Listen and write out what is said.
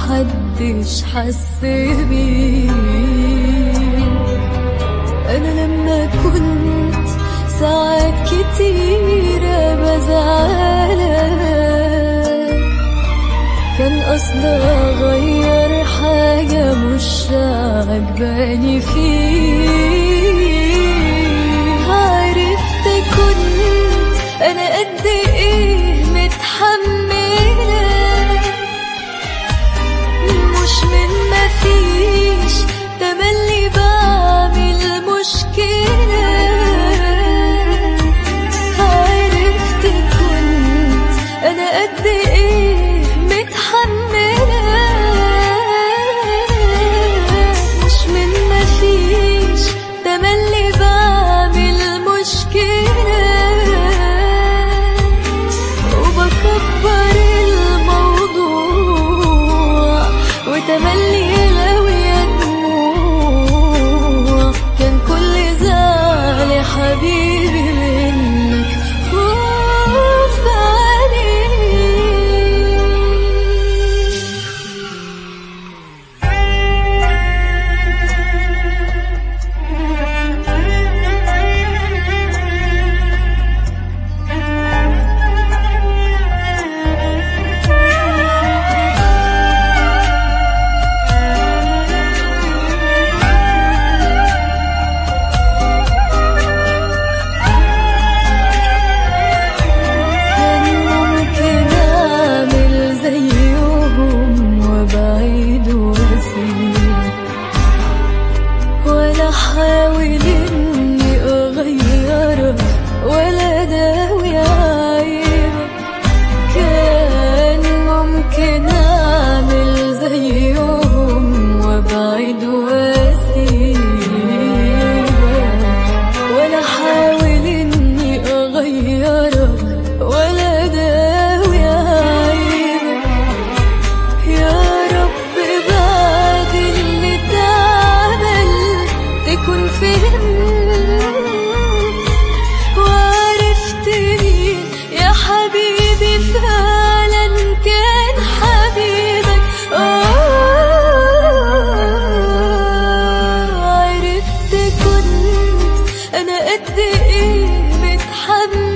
محدش حس بيه أنا لما كنت ساعات كتيرة بزعلك كان قصدي أغير حاجة مش عجباني فيه عرفت كنت أنا قد إيه متحملة مش من مفيش تملي بعمل مشكلة عرفت كنت أنا قد إيه متحملة مش من مفيش تملي بعمل مشكلة وبكبر الموضوع وتملي غاوية دموع كان كل زعل حبيبي منك خوف عليك كان ممكن أعمل زيهم وأبعد وأسيب ولا أحاول إني أغيرك ولا أداوي عيبك كان ممكن أعمل زيهم وأبعد وأسيبك ولا أحاول إني أغيرك ولا أداوي عيبك يا رب بعد اللي اتعمل تكون فهمت وعرفتني يا حبيبي فعلا كان حبيبك آه عرفت كنت أنا قد إيه متحمل